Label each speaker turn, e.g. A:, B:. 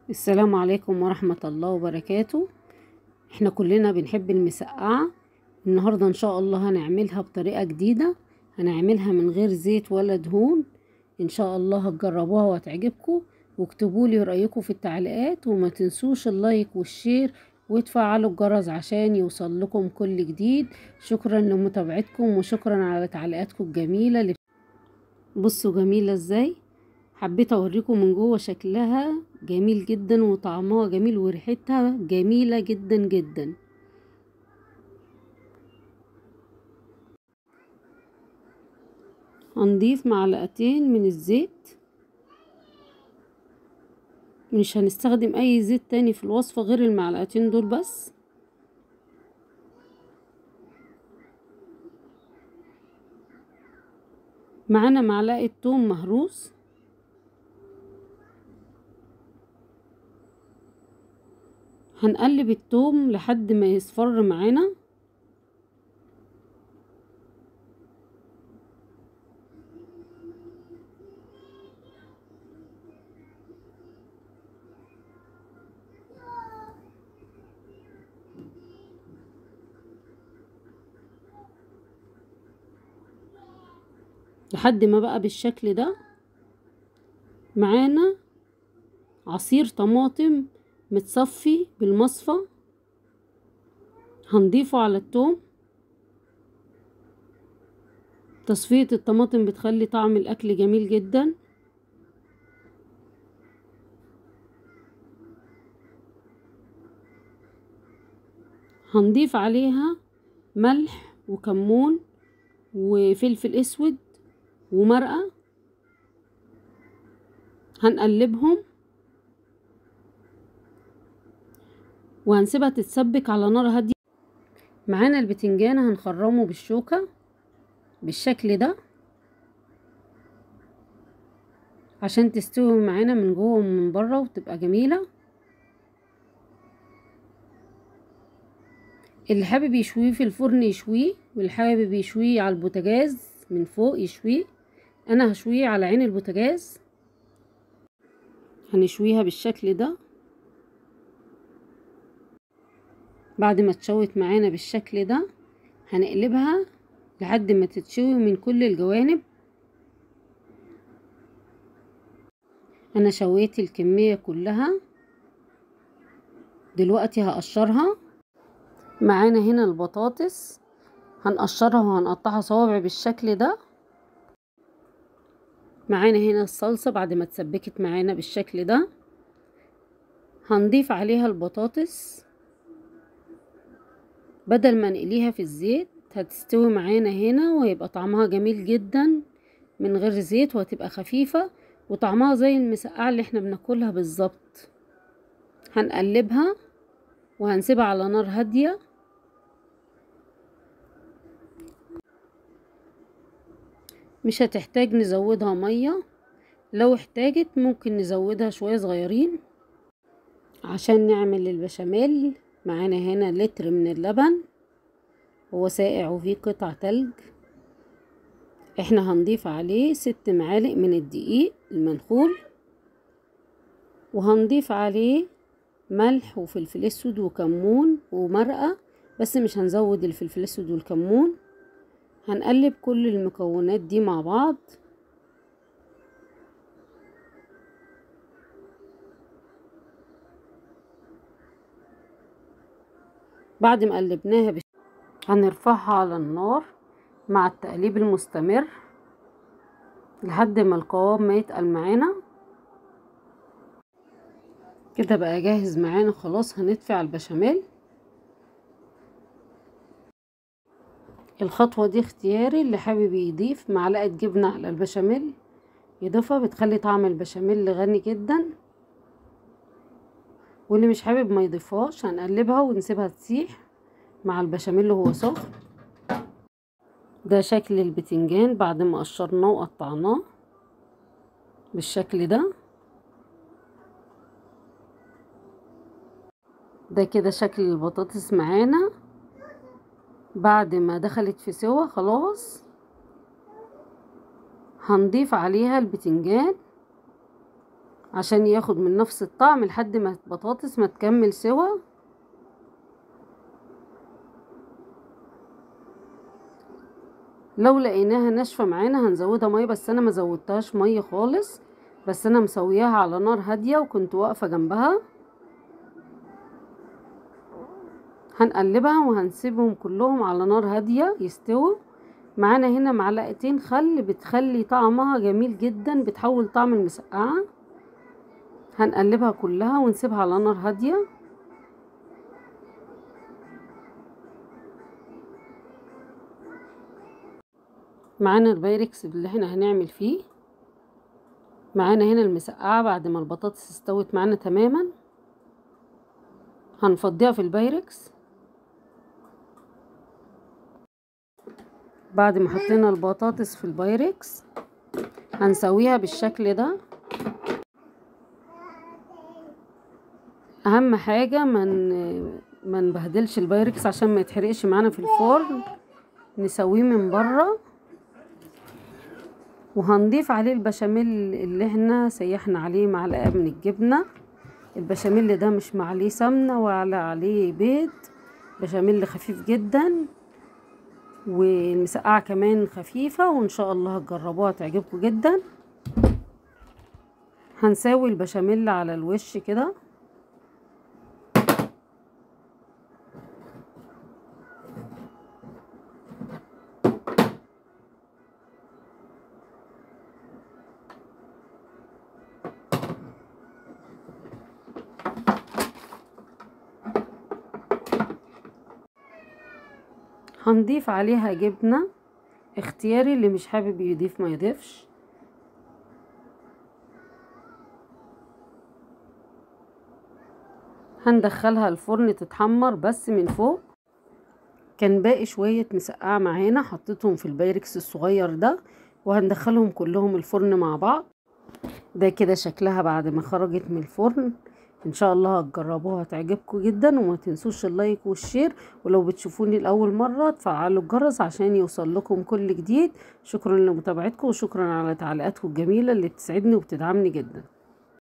A: السلام عليكم ورحمة الله وبركاته احنا كلنا بنحب المسقعة النهاردة ان شاء الله هنعملها بطريقة جديدة هنعملها من غير زيت ولا دهون ان شاء الله هتجربوها وهتعجبكم واكتبوا لي رأيكم في التعليقات وما تنسوش اللايك والشير وتفعلوا الجرس عشان يوصل لكم كل جديد شكرا لمتابعتكم وشكرا على تعليقاتكم الجميلة اللي بصوا جميلة ازاي حبيت اوريكم من جوه شكلها جميل جدا وطعمها جميل وريحتها جميلة جدا جدا هنضيف معلقتين من الزيت مش هنستخدم اي زيت تاني في الوصفة غير المعلقتين دول بس معانا معلقة توم مهروس هنقلب التوم لحد ما يصفر معانا لحد ما بقى بالشكل ده معانا عصير طماطم متصفي بالمصفى هنضيفه على التوم تصفية الطماطم بتخلي طعم الأكل جميل جدا هنضيف عليها ملح وكمون وفلفل اسود ومرقة هنقلبهم وهنسيبها تتسبك على نار هادية معانا البتنجان هنخرمه بالشوكة بالشكل ده عشان تستوي معانا من جوه ومن بره وتبقى جميلة اللي حابب يشويه في الفرن يشويه واللي حابب يشويه على البوتاجاز من فوق يشويه انا هشويه على عين البوتاجاز هنشويها بالشكل ده بعد ما اتشوت معانا بالشكل ده هنقلبها لحد ما تتشوي من كل الجوانب انا شويت الكمية كلها دلوقتي هقشرها معانا هنا البطاطس هنقشرها وهنقطعها صوابع بالشكل ده معانا هنا الصلصة بعد ما اتسبكت معانا بالشكل ده هنضيف عليها البطاطس بدل ما نقليها في الزيت هتستوي معانا هنا ويبقى طعمها جميل جدا من غير زيت وهتبقى خفيفة وطعمها زي المسقعة اللي احنا بناكلها بالظبط هنقلبها وهنسيبها على نار هادية مش هتحتاج نزودها مية لو احتاجت ممكن نزودها شوية صغيرين عشان نعمل البشاميل معانا هنا لتر من اللبن هو ساقع وفيه قطع تلج احنا هنضيف عليه ست معالق من الدقيق المنخول وهنضيف عليه ملح وفلفل اسود وكمون ومرقة بس مش هنزود الفلفل الاسود والكمون هنقلب كل المكونات دي مع بعض بعد ما قلبناها بش... هنرفعها على النار مع التقليب المستمر لحد ما القوام ما يتقل معانا كده بقى جاهز معانا خلاص هندفع البشاميل الخطوة دي اختياري اللي حابب يضيف معلقة جبنة على البشاميل يضيفها بتخلي طعم البشاميل غني جدا واللي مش حابب ما يضيفهاش هنقلبها ونسيبها تسيح مع البشاميل وهو سخن ده شكل البتنجان بعد ما قشرناه وقطعناه بالشكل ده ده كده شكل البطاطس معانا بعد ما دخلت في سوا خلاص هنضيف عليها البتنجان عشان ياخد من نفس الطعم لحد ما البطاطس ما تكمل سوا لو لقيناها ناشفه معانا هنزودها ميه بس انا ما زودتهاش ميه خالص بس انا مسوياها على نار هاديه وكنت واقفه جنبها هنقلبها وهنسيبهم كلهم على نار هاديه يستووا معانا هنا معلقتين خل بتخلي طعمها جميل جدا بتحول طعم المسقعه هنقلبها كلها ونسيبها على نار هاديه معانا البايركس اللي احنا هنعمل فيه معانا هنا المسقعة بعد ما البطاطس استوت معانا تماما هنفضيها في البايركس بعد ما حطينا البطاطس في البايركس هنسويها بالشكل ده اهم حاجة من ما نبهدلش البايركس عشان ما يتحرقش معانا في الفرن نسويه من بره وهنضيف عليه البشاميل اللي احنا سيحنا عليه معلقه من الجبنه البشاميل ده مش معليه سمنه ولا عليه بيض بشاميل خفيف جدا والمسقعه كمان خفيفه وان شاء الله هتجربوها تعجبكم جدا هنساوي البشاميل على الوش كده هنضيف عليها جبنة اختياري اللي مش حابب يضيف ما يضيفش هندخلها الفرن تتحمر بس من فوق كان باقي شوية مسقعة معانا حطيتهم في البايركس الصغير ده وهندخلهم كلهم الفرن مع بعض ده كده شكلها بعد ما خرجت من الفرن ان شاء الله هتجربوها هتعجبكم جدا وما تنسوش اللايك والشير ولو بتشوفوني لاول مره تفعلوا الجرس عشان يوصل لكم كل جديد شكرا لمتابعتكم وشكرا على تعليقاتكم الجميله اللي بتسعدني وبتدعمني جدا